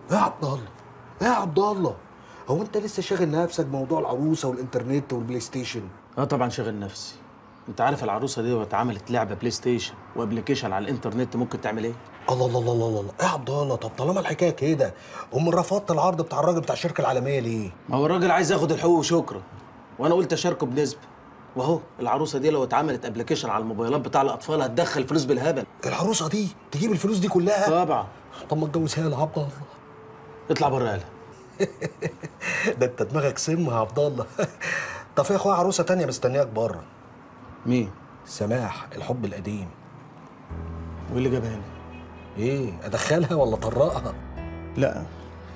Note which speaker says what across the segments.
Speaker 1: ايه يا عبد الله ايه يا عبد الله هو انت لسه شاغل نفسك بموضوع العروسه والانترنت والبلاي ستيشن
Speaker 2: اه طبعا شاغل نفسي انت عارف العروسه دي لو اتعملت لعبه بلاي ستيشن وابلكيشن على الانترنت ممكن تعمل ايه
Speaker 1: الله الله الله الله الله ايه يا عبد الله طب طالما الحكايه كده ام رفضت العرض بتاع الراجل بتاع الشركه العالميه ليه
Speaker 2: ما هو الراجل عايز ياخد الحقوق وشكرا وانا قلت اشاركه بنسبه واهو العروسه دي لو اتعملت ابلكيشن على الموبايلات بتاع الاطفال هتدخل فلوس بالهبل
Speaker 1: العروسه دي تجيب الفلوس دي كلها
Speaker 2: طبعا
Speaker 1: طب ما اتجوزها لها عبد الله
Speaker 2: اطلع بره يالا
Speaker 1: ده انت دماغك سم يا عبد الله طب في اخويا عروسه تانية مستنياك بره
Speaker 2: مين
Speaker 1: سماح الحب القديم
Speaker 2: وايه اللي جابها هنا
Speaker 1: ايه ادخلها ولا اطرقها
Speaker 2: لا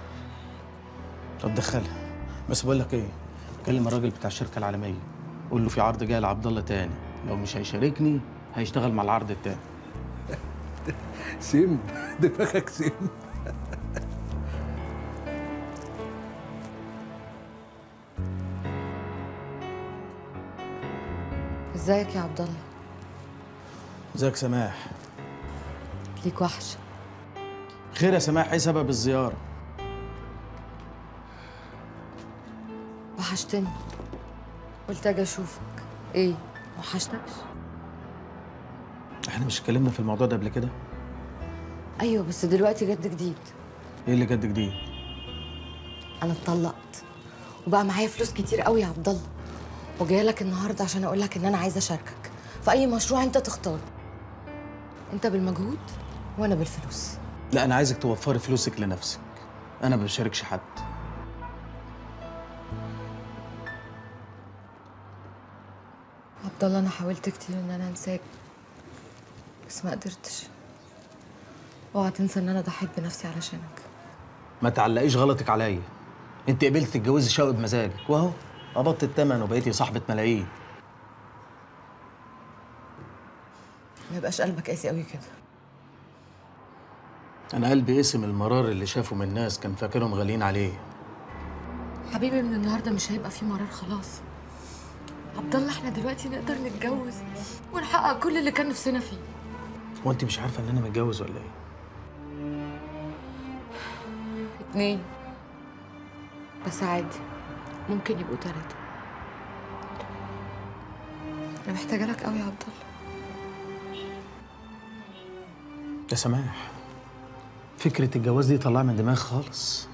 Speaker 2: طب دخلها بس بقول لك ايه كلم الراجل بتاع الشركه العالميه قول له في عرض جاي لعبد الله تاني لو مش هيشاركني هيشتغل مع العرض التاني
Speaker 1: سم دماغك سم
Speaker 3: ازيك يا عبد الله
Speaker 2: ازيك سماح
Speaker 3: ليك وحشه
Speaker 2: خير يا سماح ايه سبب الزياره
Speaker 3: وحشتني قلت اجي اشوفك ايه وحشتكش
Speaker 2: احنا مش اتكلمنا في الموضوع ده قبل كده
Speaker 3: ايوه بس دلوقتي جد جديد
Speaker 2: ايه اللي جد جديد
Speaker 3: انا اتطلقت وبقى معايا فلوس كتير قوي يا عبد الله وجايه لك النهارده عشان اقول لك ان انا عايزه اشاركك في اي مشروع انت تختاره انت بالمجهود وانا بالفلوس
Speaker 2: لا انا عايزك توفري فلوسك لنفسك انا ما بشاركش حد
Speaker 3: عبد الله انا حاولت كتير ان انا انساك بس ما قدرتش اوعى تنسى ان انا ضحيت بنفسي علشانك
Speaker 2: ما تعلقيش غلطك عليا انت قبلت تتجوزي شوقي بمزاجك واهو قبضت الثمن وبقيتي صاحبه ملايين
Speaker 3: ما يبقاش قلبك قاسي قوي كده
Speaker 2: انا قلبي قسم المرار اللي شافه من الناس كان فاكرهم غاليين عليه
Speaker 3: حبيبي من النهارده مش هيبقى في مرار خلاص عبد الله احنا دلوقتي نقدر نتجوز ونحقق كل اللي كان نفسنا فيه
Speaker 2: هو انت مش عارفه ان انا متجوز ولا ايه
Speaker 3: اتنين بس عادي ممكن يبقوا تلاتة انا محتاجة لك قوي يا عبد الله
Speaker 2: يا سماح فكره الجواز دي طلع من دماغي خالص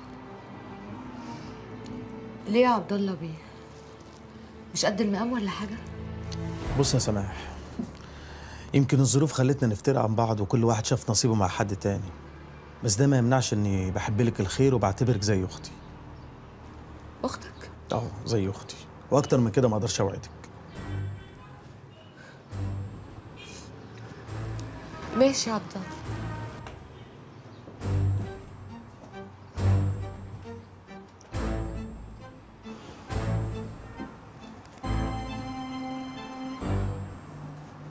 Speaker 3: ليه يا عبد الله بيه مش قد المقام ولا حاجة
Speaker 2: بص يا سماح يمكن الظروف خلتنا نفترق عن بعض وكل واحد شاف نصيبه مع حد تاني بس ده ما يمنعش اني بحب لك الخير وبعتبرك زي اختي
Speaker 3: اختك
Speaker 2: اه زي اختي واكتر من كده ما اقدرش اوعدك
Speaker 3: ماشي يا عبد الله